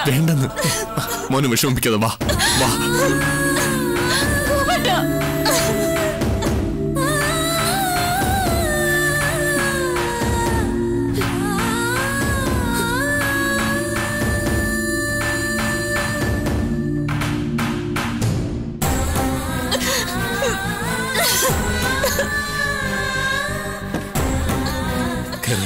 വേണ്ടെന്ന് മോനെ വിഷമിപ്പിക്കാതെ വാ വാ കരയ്.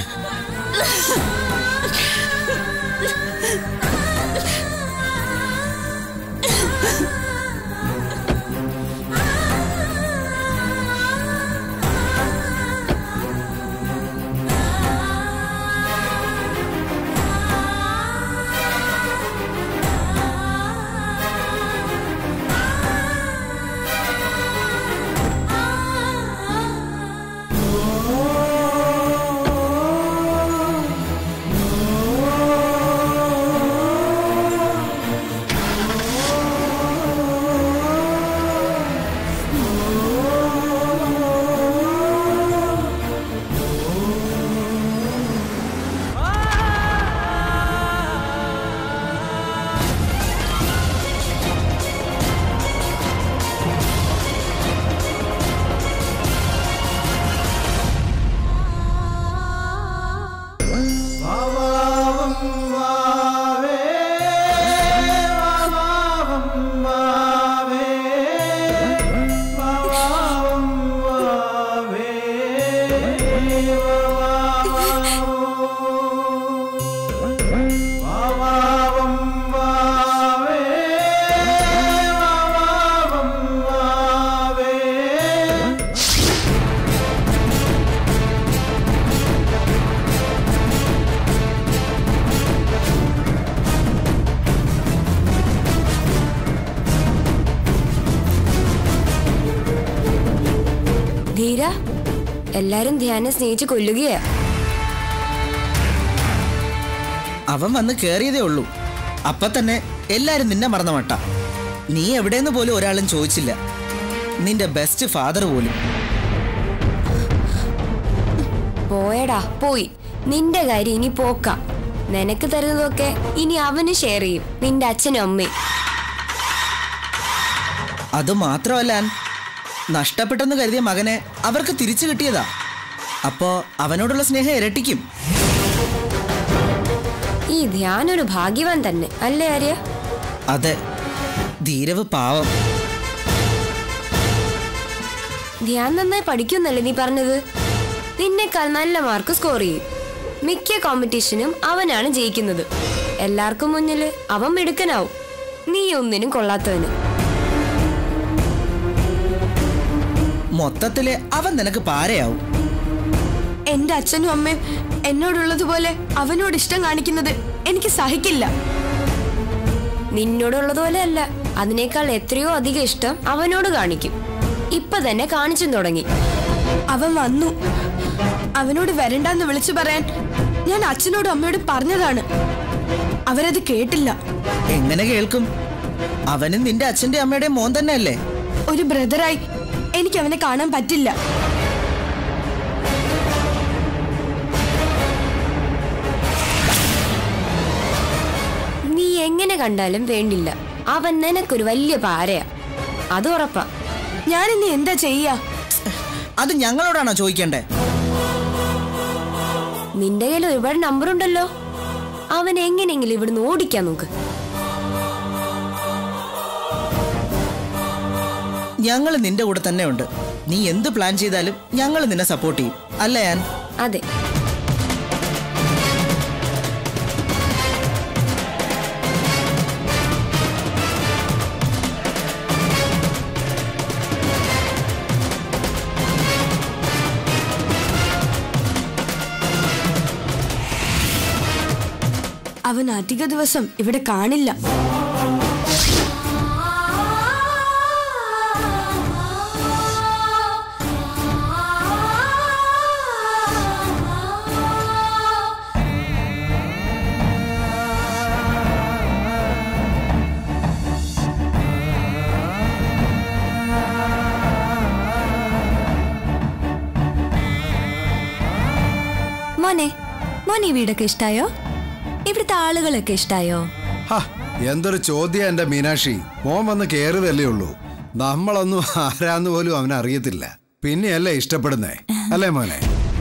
ധീര എല്ലാരും ധ്യാനം സ്നേഹിച്ച് കൊല്ലുകയാ അവൻ വന്ന് കേറിയതേ ഉള്ളൂ അപ്പൊ തന്നെ എല്ലാരും നിന്നെ മറന്ന മട്ട നീ എവിടെയെന്ന് പോലും ഒരാളും ചോദിച്ചില്ല നിന്റെ ബെസ്റ്റ് ഫാദർ പോലും പോയടാ പോയി നിന്റെ കാര്യം ഇനി പോക്ക നിനക്ക് തരുന്നതൊക്കെ ഇനി അവന് ഷെയർ ചെയ്യും നിന്റെ അച്ഛനും അമ്മയും അത് മാത്രമല്ല ആൻ, നഷ്ടപ്പെട്ടെന്ന് കരുതിയ മകനെ അവർക്ക് തിരിച്ചു കിട്ടിയതാ അപ്പോ അവനോടുള്ള സ്നേഹം ഇരട്ടിക്കും ഈ ധ്യാനം ഒരു ഭാഗ്യവാൻ തന്നെ അല്ലേ ആര്യ അതെ ധീരവ് പാവം ധ്യാൻ നന്നായി പഠിക്കുന്നല്ലേ നീ പറഞ്ഞത് നിന്നെക്കാൾ നല്ല മാർക്ക് സ്കോർ ചെയ്യും മിക്ക കോമ്പറ്റീഷനും അവനാണ് ജയിക്കുന്നത് എല്ലാവർക്കും മുന്നിൽ അവൻ മിടുക്കനാവും നീ ഒന്നിനും കൊള്ളാത്തവന് മൊത്തത്തില് അവൻ നിനക്ക് പാരയാവും എന്റെ അച്ഛനും അമ്മയും എന്നോടുള്ളതുപോലെ അവനോട് ഇഷ്ടം കാണിക്കുന്നത് എനിക്ക് സഹിക്കില്ല നിന്നോടുള്ളതുപോലെ അല്ല അതിനേക്കാൾ എത്രയോ അധികം ഇഷ്ടം അവനോട് കാണിക്കും ഇപ്പൊ തന്നെ കാണിച്ചും തുടങ്ങി അവൻ വന്നു അവനോട് വരണ്ടെന്ന് വിളിച്ചു പറയാൻ ഞാൻ അച്ഛനോടും അമ്മയോടും പറഞ്ഞതാണ് അവരത് കേട്ടില്ല എങ്ങനെ കേൾക്കും അവനും നിന്റെ അച്ഛന്റെ അമ്മയുടെ മോൻ തന്നെയല്ലേ ഒരു ബ്രദറായി എനിക്ക് അവനെ കാണാൻ പറ്റില്ല നീ എങ്ങനെ കണ്ടാലും വേണ്ടില്ല അവൻ നിനക്കൊരു വലിയ പാരയാ അത് ഉറപ്പാ ഞാൻ ഇനി എന്താ ചെയ്യാ അത് ഞങ്ങളോടാണോ ചോദിക്കണ്ടേ നിന്റെ കയ്യിൽ ഒരുപാട് നമ്പർ ഉണ്ടല്ലോ അവൻ എങ്ങനെയെങ്കിലും ഇവിടുന്ന് ഓടിക്കാൻ നോക്ക് ഞങ്ങൾ നിന്റെ കൂടെ തന്നെ ഉണ്ട് നീ എന്ത് പ്ലാൻ ചെയ്താലും ഞങ്ങൾ നിന്നെ സപ്പോർട്ട് ചെയ്യും അല്ലേ ഞാൻ അതെ അവൻ അധിക ദിവസം ഇവിടെ കാണില്ല മോനെ മോനെ ഈ വീടൊക്കെ ഇഷ്ടായോ ഇവിടുത്തെ ആളുകളൊക്കെ ഇഷ്ടായോ ഹാ, എന്തൊരു ചോദ്യം എന്റെ മീനാക്ഷി മോൻ വന്ന് കേറിയതല്ലേ ഉള്ളൂ നമ്മളൊന്നും ആരാന്ന് പോലും അവൻ അറിയത്തില്ല പിന്നെയല്ലേ ഇഷ്ടപ്പെടുന്നേ അല്ലേ മോനെ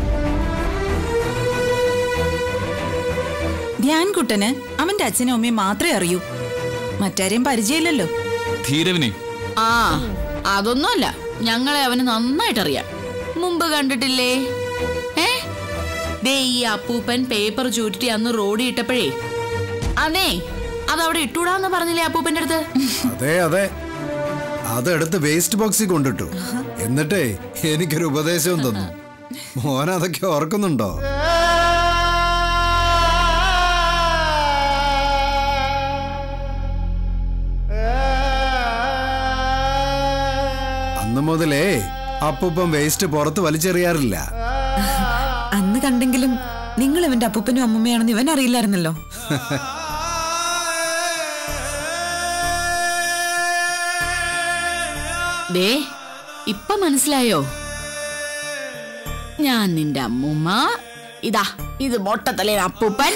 ധ്യാൻകുട്ടന് അവന്റെ അച്ഛനും അമ്മയും മാത്രമേ അറിയൂ മറ്റാരെയും പരിചയമില്ലല്ലോ ധീരവിനെ ആ അതൊന്നുമല്ല ഞങ്ങളെ അവന് നന്നായിട്ടറിയാം മുമ്പ് കണ്ടിട്ടില്ലേ ഏ ദേ ഈ അപ്പൂപ്പൻ പേപ്പർ ചൂറ്റി അന്ന് റോഡിൽ ഇട്ടപ്പോഴേ അതെ അതവിടെ ഇട്ടൂടാന്ന് പറഞ്ഞില്ലേ അപ്പൂപ്പന്റെ അടുത്ത് അതെ അതെ അതെടുത്ത് വേസ്റ്റ് ബോക്സിൽ കൊണ്ടിട്ടു എന്നിട്ടേ എനിക്കൊരു ഉപദേശവും തന്നു മോൻ അതൊക്കെ ഓർക്കുന്നുണ്ടോ അന്ന് മുതലേ അപ്പൂപ്പം വേസ്റ്റ് പുറത്ത് വലിച്ചെറിയാറില്ല അന്ന് കണ്ടെങ്കിലും നിങ്ങൾ ഇവന്റെ അപ്പൂപ്പനും അമ്മൂമ്മയാണെന്ന് ഇവൻ അറിയില്ലായിരുന്നല്ലോ ദേ ഇപ്പൊ മനസ്സിലായോ ഞാൻ നിന്റെ അമ്മൂമ്മ ഇതാ ഇത് മൊട്ടത്തലേ അപ്പൂപ്പൻ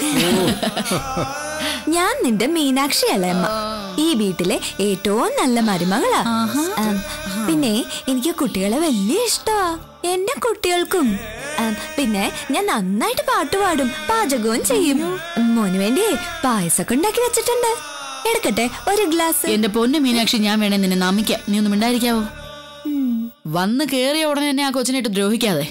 ഞാൻ നിന്റെ മീനാക്ഷി അല്ലമ്മ ഈ വീട്ടിലെ ഏറ്റവും നല്ല മരുമകളാ ആം, പിന്നെ എനിക്ക് കുട്ടികളെ വലിയ ഇഷ്ടമാ എന്റെ കുട്ടികൾക്കും ആം, പിന്നെ ഞാൻ നന്നായിട്ട് പാട്ട് പാടും പാചകവും ചെയ്യും മോന് വേണ്ടി പായസമൊക്കെ ഉണ്ടാക്കി വെച്ചിട്ടുണ്ട് എടുക്കട്ടെ ഒരു ഗ്ലാസ് എന്റെ പൊന്നു മീനാക്ഷി ഞാൻ വേണേ നിന്നെ നമിക്കാം നീ ഒന്ന് മിണ്ടായിരിക്കാവോ വന്ന് കേറിയ ഉടനെ എന്നെ ആ കൊച്ചിനായിട്ട് ദ്രോഹിക്കാതെ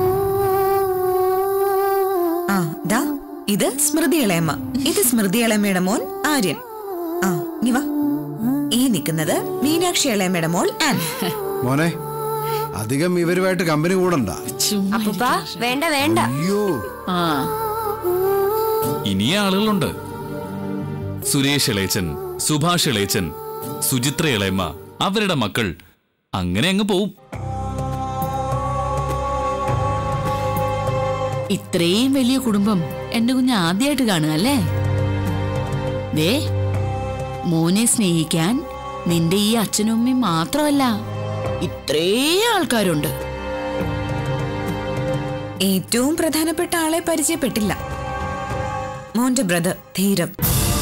ആ ദാ ഇത് സ്മൃതി ഇളയമ്മ ഇത് സ്മൃതി ഇളയമ്മയുടെ മോൻ ആര്യൻ ആ നീ വാ ഈ നിൽക്കുന്നത് മീനാക്ഷി ഇളയമ്മയുടെ മോൾ ആൻ മോനെ അധികം ഇവരുമായിട്ട് കമ്പനി കൂടണ്ട അപ്പൂപ്പ വേണ്ട വേണ്ട അയ്യോ ആ ഇനിയ ആളുകളുണ്ട് സുരേഷ് ഇളയച്ചൻ സുഭാഷ് ഇളയച്ചൻ സുചിത്ര ഇളയമ്മ അവരുടെ മക്കൾ അങ്ങനെ അങ്ങ് പോവും ഇത്രയും വലിയ കുടുംബം എന്റെ കുഞ്ഞ് ആദ്യമായിട്ട് കാണുക അല്ലേ ദേ മോനെ സ്നേഹിക്കാൻ നിന്റെ ഈ അച്ഛനും അമ്മയും മാത്രമല്ല ഇത്രേ ആൾക്കാരുണ്ട് ഏറ്റവും പ്രധാനപ്പെട്ട ആളെ പരിചയപ്പെട്ടില്ല മോന്റെ ബ്രദർ ധീരം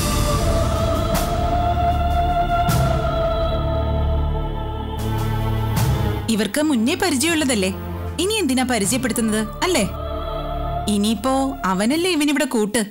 ഇവർക്ക് മുന്നേ പരിചയമുള്ളതല്ലേ ഇനി എന്തിനാ പരിചയപ്പെടുത്തുന്നത് അല്ലേ ഇനിയിപ്പോ അവനല്ലേ ഇവനിവിടെ കൂട്ട്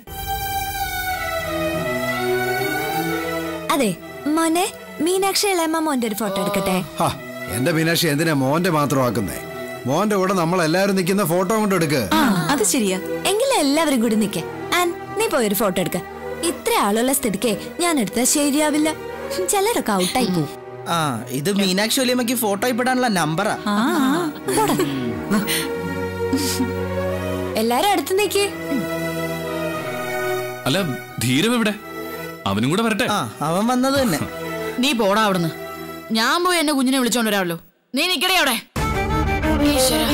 അതെ മോനെ മീനാക്ഷി ഇളയമ്മ മോന്റെ ഒരു ഫോട്ടോ എടുക്കട്ടെ ഹാ എന്റെ മീനാക്ഷി എന്തിനാ മോന്റെ മാത്രം ആക്കുന്നേ മോന്റെ കൂടെ നമ്മൾ എല്ലാവരും നിൽക്കുന്ന ഫോട്ടോ കൊണ്ട് എടുക്ക് ആ അത് ശരിയാ എങ്കിലും എല്ലാവരും കൂടി നിൽക്കേ ആൻ നീ പോയൊരു ഫോട്ടോ എടുക്ക ഇത്ര ആളുള്ള സ്ഥിതിക്ക് ഞാൻ എടുത്താൽ ശരിയാവില്ല ചിലരൊക്കെ ഔട്ടായി പോവും ആ ഇത് മീനാക്ഷി വലിയമ്മയ്ക്ക് ഫോട്ടോ ഇപ്പെടാനുള്ള നമ്പറാ ആ ആ, പോടാ. വാ. എല്ലാരും അടുത്ത് നിൽക്കേ അല്ല ധീരം എവിടെ അവനും കൂടെ വരട്ടെ ആ അവൻ വന്നത് തന്നെ നീ പോടാ അവിടുന്ന് ഞാൻ പോയി എന്റെ കുഞ്ഞിനെ വിളിച്ചോണ്ട് വരാമല്ലോ നീ നിക്കടേ അവിടെ ഈശ്വരാ.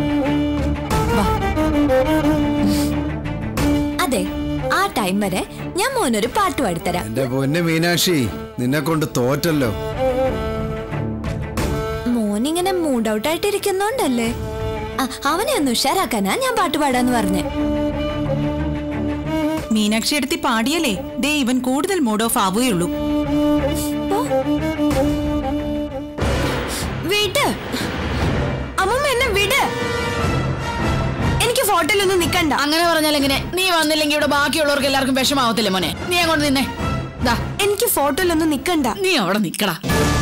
അതെ ആ ടൈം വരെ ഞാൻ മോനൊരു പാട്ട് പാടിത്തരാം എന്റെ പൊന്ന് മീനാക്ഷി നിന്നെ കൊണ്ട് തോറ്റല്ലോ മോനിങ്ങനെ മൂഡ് ഔട്ട് ആയിട്ട് ഇരിക്കുന്നോണ്ടല്ലേ ആ, അവനെ ഒന്ന് ഉഷാറാക്കാനാ ഞാൻ പാട്ട് പാടാന്ന് പറഞ്ഞേ മീനാക്ഷി എടുത്തി പാടിയല്ലേ ദേ ഇവൻ കൂടുതൽ മൂഡ് ഓഫ് ആവുകയുള്ളൂ വിട് അമ്മമ്മ എന്നെ വിട് എനിക്ക് ഫോട്ടോയിലൊന്നും നിക്കണ്ട അങ്ങനെ പറഞ്ഞാൽ എങ്ങനെ നീ വന്നില്ലെങ്കിൽ ഇവിടെ ബാക്കിയുള്ളവർക്ക് എല്ലാവർക്കും വിഷമാവത്തില്ലേ മോനെ നീ അങ്ങോട്ട് നിന്നെ ദാ എനിക്ക് ഫോട്ടോയിലൊന്നും നിക്കണ്ട നീ അവിടെ നിക്കടാ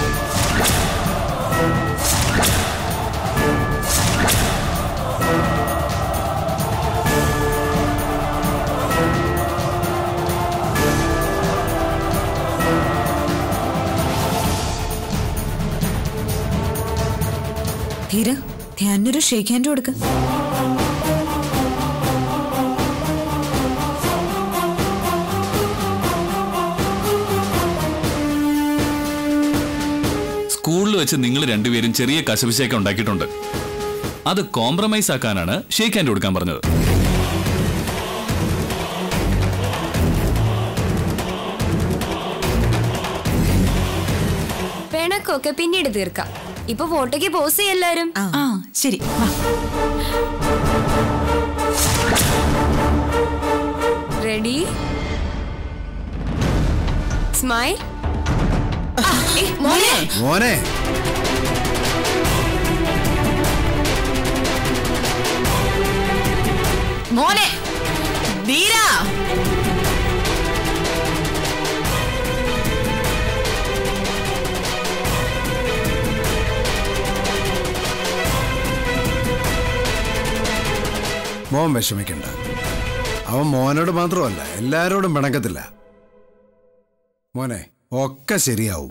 ധീര ധ്യാനൊരു ഷേക്ക് ഹാൻഡ് കൊടുക്ക സ്കൂളിൽ വെച്ച് നിങ്ങൾ രണ്ടുപേരും ചെറിയ കശപിശയൊക്കെ ഉണ്ടാക്കിയിട്ടുണ്ട് അത് കോംപ്രമൈസ് ആക്കാനാണ് ഷേക്ക് ഹാൻഡ് കൊടുക്കാൻ പറഞ്ഞത് പിണക്കൊക്കെ പിന്നീട് തീർക്കാം ഇപ്പൊ ഫോട്ടോയ്ക്ക് പോസ് ചെയ്യെല്ലാരും ആ ആ, ശരി വാ റെഡി സ്മൈൽ മോനെ മോനെ മോനെ ധീര മോൻ വിഷമിക്കണ്ട അവൻ മോനോട് മാത്രമല്ല എല്ലാരോടും പിണക്കത്തില്ല മോനെ ഒക്കെ ശരിയാവും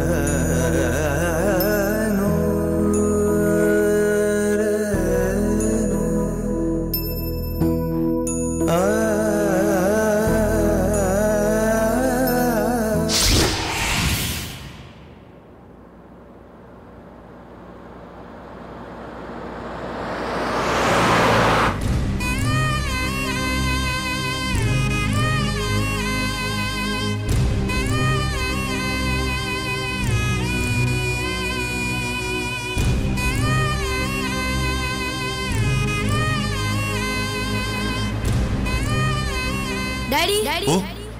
ഡാഡി ഓ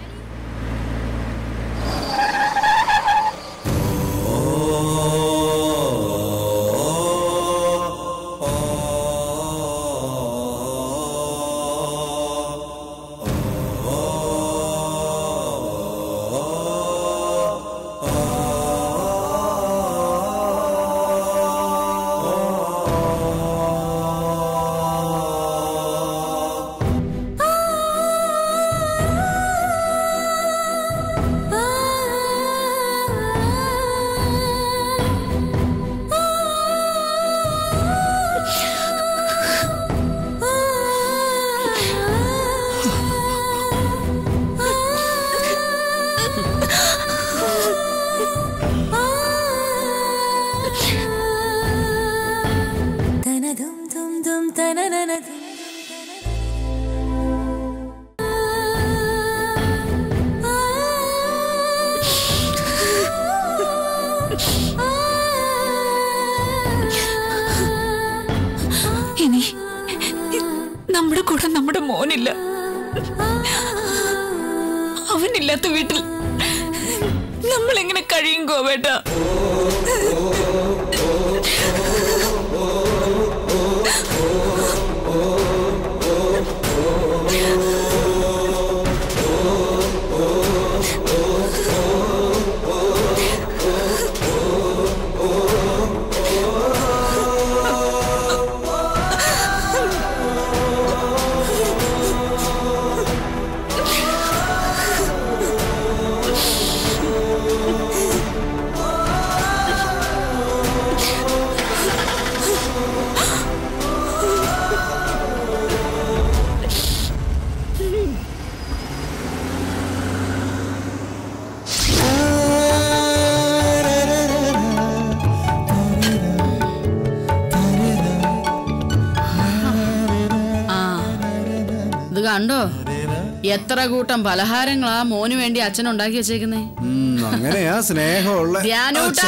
ഇനി നമ്മുടെ കൂടെ നമ്മുടെ മോനില്ല അവനില്ലാത്ത വീട്ടിൽ നമ്മൾ എങ്ങനെ കഴിയും ഗോവേട്ട ആ ഇത് കണ്ടോ എത്ര കൂട്ടം പലഹാരങ്ങളാ മോന് വേണ്ടി അച്ഛൻ ഉണ്ടാക്കി വെച്ചേക്കുന്നേ ഉം, അങ്ങനെയാ സ്നേഹമുള്ള ധ്യാനൂട്ടാ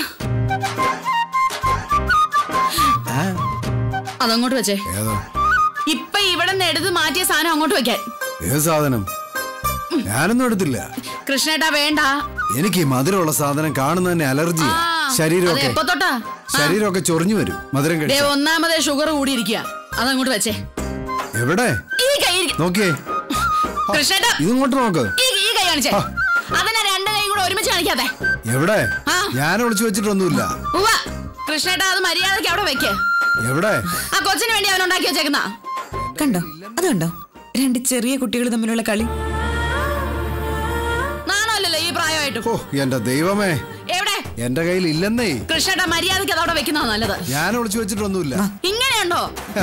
ആ, അതങ്ങോട്ട് വെച്ചേ ഏതോ ഇപ്പൊ ഇവിടെ നിന്ന് എടുത്ത് മാറ്റിയ സാധനം അങ്ങോട്ട് വെക്കാൻ ഏത് സാധനം ഞാനൊന്നും എടുത്തില്ല കൃഷ്ണേട്ടാ വേണ്ട എനിക്ക് ഈ മധുരമുള്ള സാധനം കാണുന്ന തന്നെ അലർജിയാ ആ, അത് ശരീരമൊക്കെ എപ്പോ തൊട്ടാ ശരീരമൊക്കെ ചൊറിഞ്ഞു വരും മധുരം ദേ കഴിച്ച ഒന്നാമതേ ഷുഗർ കൂടിയിരിക്കുക അതങ്ങോട്ട് വെച്ചേ എവിടെ ഈ കൈ ഇരിക്ക- നോക്കിയേ കൃഷ്ണേട്ടാ ഇതിങ്ങോട്ട് നോക്ക് ഈ ഈ കൈ കാണിച്ചേ അതിനെ രണ്ട് കൈ കൂടെ ഒരുമിച്ച് കാണിക്കാതെ എവിടെ ആ. ഞാൻ ഒളിച്ചു വെച്ചിട്ടൊന്നുമില്ല ഉവ്വ കൃഷ്ണേട്ടാ അത് മര്യാദയ്ക്ക് അവിടെ വെക്ക് എവിടെ ആ കൊച്ചിന് വേണ്ടി അവൻ ഉണ്ടാക്കി വെച്ചേക്കുന്ന കണ്ടോ അതുണ്ടോ രണ്ട് ചെറിയ കുട്ടികൾ തമ്മിലുള്ള കളി നാണമല്ലല്ലോ ഈ പ്രായമായിട്ടും ഓ എന്റെ ദൈവമേ എവിടെ എന്റെ കയ്യിൽ ഇല്ലെന്നേ കൃഷ്ണേട്ടാ മര്യാദയ്ക്ക് അതവിടെ വെക്കുന്നതാ നല്ലത് ഞാൻ ഒളിച്ചു വെച്ചിട്ടൊന്നുമില്ല ഇങ്ങനെയുണ്ടോ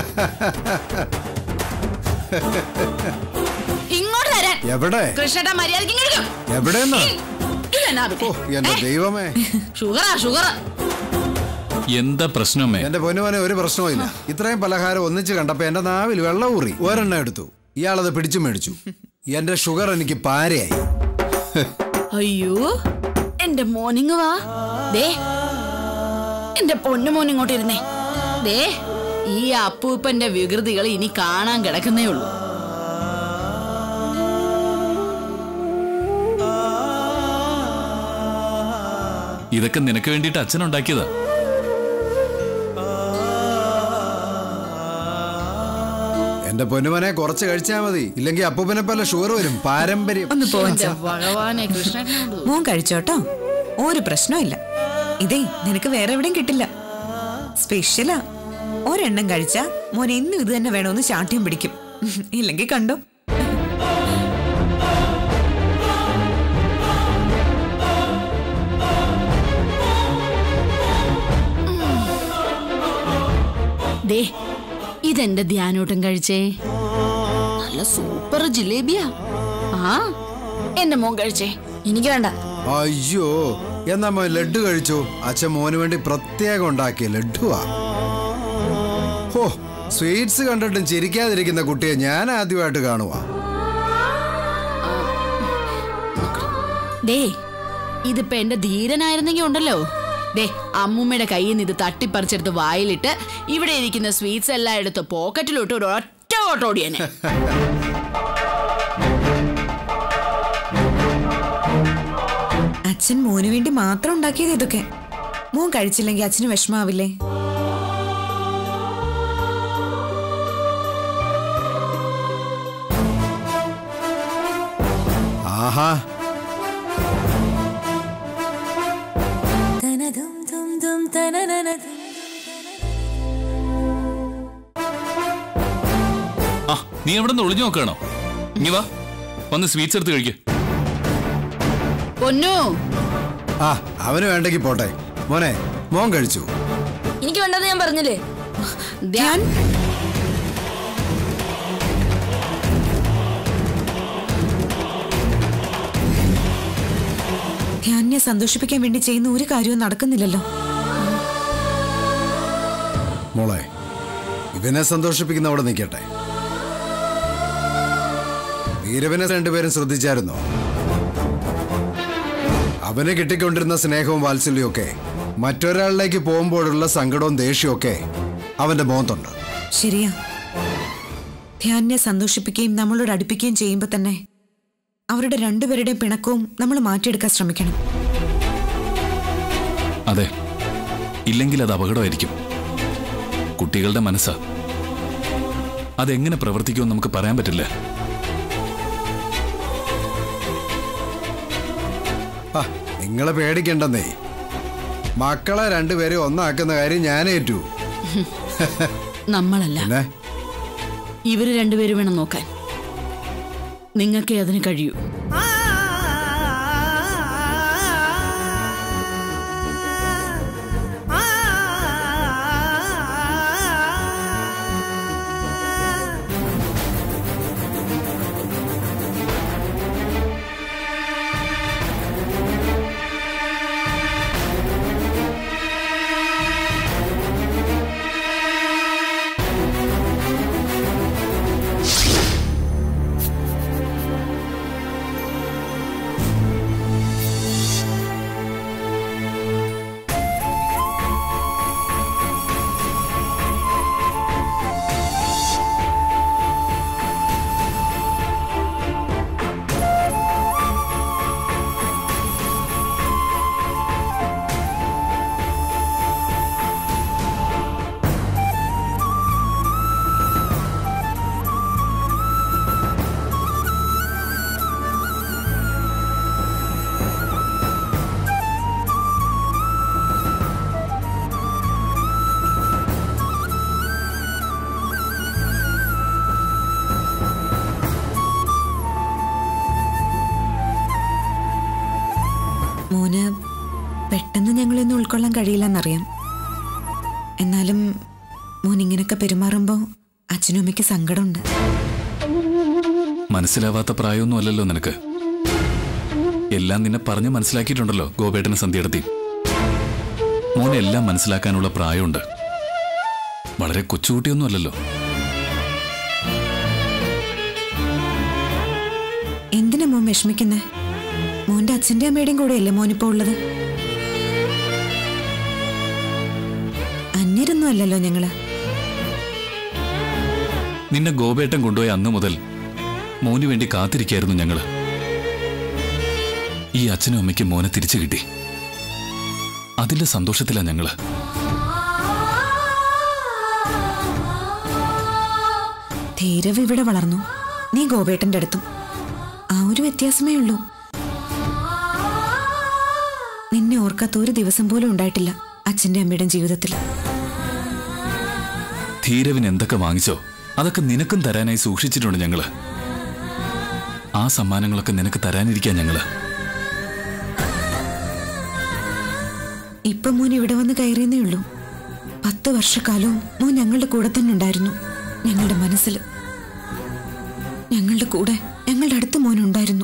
ഇങ്ങോട്ട് തരാൻ എവിടെ കൃഷ്ണേട്ടാ മര്യാദയ്ക്ക് ഇങ്ങോട്ട് എവിടെയെന്ന് ഇതെന്നാ ഇത്? ഓ എന്റെ ഏ? ദൈവമേ ഷുഗറാ ഷുഗർ എന്താ പ്രശ്നമേ എന്റെ പൊന്നുമോനെ ഒരു പ്രശ്നവുമില്ല ഇത്രയും പലഹാരം ഒന്നിച്ച് കണ്ടപ്പോ എന്റെ നാവിൽ വെള്ളം ഊറി ഒരെണ്ണം എടുത്തു ഇയാളത് പിടിച്ചു മേടിച്ചു എന്റെ ഷുഗർ എനിക്ക് പാരയായി അയ്യോ എന്റെ മോനിങ് വാ ദേ എന്റെ പൊന്നു മോൻ ഇങ്ങോട്ട് ഇരുന്നേ ദേ ഈ അപ്പൂപ്പന്റെ വികൃതികൾ ഇനി കാണാൻ കിടക്കുന്നേ ഉള്ളൂ ഇതൊക്കെ നിനക്ക് വേണ്ടിയിട്ട് അച്ഛൻ ഉണ്ടാക്കിയതാ എന്റെ പൊന്നുമനെ കുറച്ച് കഴിച്ചാ മതി ഇല്ലെങ്കിൽ അപ്പൂപ്പനെ പോലെ ഷുഗർ വരും പാരമ്പര്യം ഒന്ന് പോവാൻ എന്റെ ഭഗവാനെ കൃഷ്ണനോട് മോൻ കഴിച്ചോട്ടോ ഒരു പ്രശ്നമില്ല ഇതേ നിനക്ക് വേറെ എവിടെയും കിട്ടില്ല സ്പെഷ്യലാ ഒരെണ്ണം കഴിച്ചാ മോൻ ഇന്നും ഇത് തന്നെ വേണമെന്ന് ശാഠ്യം പിടിക്കും ഇല്ലെങ്കിൽ കണ്ടോ ദേ ഇതെന്റെ ധ്യാനോട്ടം കഴിച്ചേ നല്ല സൂപ്പർ ജിലേബിയാ ആ എന്റെ മോൻ കഴിച്ചേ എനിക്ക് വേണ്ട അയ്യോ എന്നാ മോൻ ലഡു കഴിച്ചു അച്ഛൻ മോന് വേണ്ടി പ്രത്യേകം ഉണ്ടാക്കിയ ലഡുവാ ഹോ സ്വീറ്റ്സ് കണ്ടിട്ടും ചിരിക്കാതിരിക്കുന്ന കുട്ടിയെ ഞാൻ ആദ്യമായിട്ട് കാണുവാ ദേ ഇതിപ്പോ എന്റെ ധീരനായിരുന്നെങ്കി ഉണ്ടല്ലോ ദേ അമ്മൂമ്മയുടെ കയ്യിൽ നിന്ന് ഇത് തട്ടിപ്പറിച്ചെടുത്ത് വായിലിട്ട് ഇവിടെ ഇരിക്കുന്ന സ്വീറ്റ്സ് എല്ലാം എടുത്ത് പോക്കറ്റിലോട്ട് ഒരു ഒറ്റ ഓട്ടോടിയനെ അച്ഛൻ മോന് വേണ്ടി മാത്രം ഉണ്ടാക്കിയത് ഇതൊക്കെ മോൻ കഴിച്ചില്ലെങ്കിൽ അച്ഛന് വിഷമാവില്ലേ ആഹാ ആ നീ എവിടെ നിന്ന് ഒളിഞ്ഞു നോക്കുകയാണോ ഇനി വാ വന്ന് സ്വീറ്റ്സ് എടുത്ത് കഴിക്കുക പൊന്നു ആ അവന് വേണ്ടെങ്കിൽ പോട്ടെ മോനെ മോൻ കഴിച്ചു എനിക്ക് വേണ്ടെന്ന് ഞാൻ പറഞ്ഞില്ലേ ധ്യാൻ ധ്യാനിനെ സന്തോഷിപ്പിക്കാൻ വേണ്ടി ചെയ്യുന്ന ഒരു കാര്യവും നടക്കുന്നില്ലല്ലോ മോളെ ഇവനെ സന്തോഷിപ്പിക്കുന്ന അവിടെ നിൽക്കട്ടെ വീരവനെ രണ്ടുപേരും ശ്രദ്ധിച്ചായിരുന്നോ അവന് കിട്ടിക്കൊണ്ടിരുന്ന സ്നേഹവും വാത്സല്യവും ഒക്കെ മറ്റൊരാളിലേക്ക് പോകുമ്പോഴുള്ള സങ്കടവും ദേഷ്യവും ഒക്കെ അവന്റെ മോന്തുണ്ട് ശരിയാ ധ്യാനിനെ സന്തോഷിപ്പിക്കുകയും നമ്മളോട് അടുപ്പിക്കുകയും ചെയ്യുമ്പോൾ തന്നെ അവരുടെ രണ്ടുപേരുടെയും പിണക്കവും നമ്മൾ മാറ്റിയെടുക്കാൻ ശ്രമിക്കണം അതെ ഇല്ലെങ്കിൽ അത് അപകടമായിരിക്കും കുട്ടികളുടെ മനസ്സാ അതെങ്ങനെ പ്രവർത്തിക്കുമെന്ന് നമുക്ക് പറയാൻ പറ്റില്ല ആ നിങ്ങളെ പേടിക്കണ്ടെന്നേ മക്കളെ രണ്ടുപേരും ഒന്നാക്കുന്ന കാര്യം ഞാൻ ഏറ്റു നമ്മളല്ല പിന്നെ ഇവര് രണ്ടുപേരും വേണം നോക്കാൻ നിങ്ങൾക്കേ അതിന് കഴിയൂ മോന് പെട്ടെന്ന് ഞങ്ങളൊന്നും ഉൾക്കൊള്ളാൻ കഴിയില്ലെന്നറിയാം എന്നാലും മോൻ ഇങ്ങനെയൊക്കെ പെരുമാറുമ്പോൾ അച്ഛനും അമ്മയ്ക്ക് സങ്കടമുണ്ട് മനസ്സിലാവാത്ത പ്രായമൊന്നും അല്ലല്ലോ നിനക്ക് എല്ലാം നിന്നെ പറഞ്ഞ് മനസ്സിലാക്കിയിട്ടുണ്ടല്ലോ ഗോപേട്ടന് സന്ധ്യയെടുത്തി മോനെ എല്ലാം മനസ്സിലാക്കാനുള്ള പ്രായമുണ്ട് വളരെ കൊച്ചുകുട്ടിയൊന്നും അല്ലല്ലോ എന്തിനാ മോൻ വിഷമിക്കുന്നേ മോന്റെ അച്ഛന്റെ അമ്മയുടെയും കൂടെയല്ലേ മോനിപ്പോ ഉള്ളത് അന്യരൊന്നും അല്ലല്ലോ ഞങ്ങള് നിന്നെ ഗോപേട്ടൻ കൊണ്ടുപോയ അന്ന് മുതൽ മോന് വേണ്ടി കാത്തിരിക്കായിരുന്നു ഞങ്ങള് ഈ അച്ഛനും അമ്മയ്ക്കും മോനെ തിരിച്ചു കിട്ടി അതിന്റെ സന്തോഷത്തിലാ ഞങ്ങള് ധീരവ് ഇവിടെ വളർന്നു നീ ഗോപേട്ടന്റെ അടുത്തും ആ ഒരു വ്യത്യാസമേ ഉള്ളൂ നിന്നെ ഓർക്കാത്ത ഒരു ദിവസം പോലും ഉണ്ടായിട്ടില്ല അച്ഛന്റെ അമ്മയുടെ ജീവിതത്തിൽ ധീരവിന് എന്തൊക്കെ വാങ്ങിച്ചോ അതൊക്കെ നിനക്കും തരാനായി സൂക്ഷിച്ചിട്ടുണ്ട് ഞങ്ങള് ആ സമ്മാനങ്ങളൊക്കെ നിനക്ക് തരാനിരിക്കാൻ ഞങ്ങള് ഇപ്പൊ മോൻ ഇവിടെ വന്ന് കയറിയെന്നേ ഉള്ളൂ പത്ത് വർഷക്കാലവും മോൻ ഞങ്ങളുടെ കൂടെ തന്നെ ഉണ്ടായിരുന്നു ഞങ്ങളുടെ മനസ്സിൽ ഞങ്ങളുടെ കൂടെ ഞങ്ങളുടെ അടുത്ത് മോൻ ഉണ്ടായിരുന്നു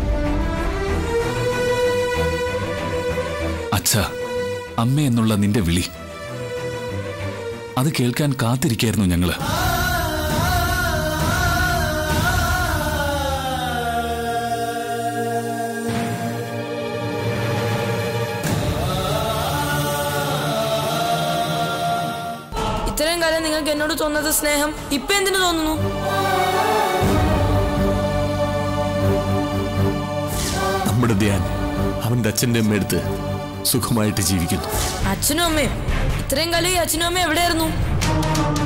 അച്ഛ അമ്മ എന്നുള്ള നിന്റെ വിളി അത് കേൾക്കാൻ കാത്തിരിക്കായിരുന്നു ഞങ്ങള് ഇത്രയും കാലം നിങ്ങൾക്ക് എന്നോട് തോന്നാത്ത സ്നേഹം ഇപ്പൊ എന്തിനു തോന്നുന്നു നമ്മുടെ ധ്യാൻ അവന്റെ അച്ഛന്റെ അമ്മയടുത്ത് സുഖമായിട്ട് ജീവിക്കുന്നു അച്ഛനും അമ്മയും ഇത്രയും കാലം ഈ അച്ഛനും അമ്മയും എവിടെയായിരുന്നു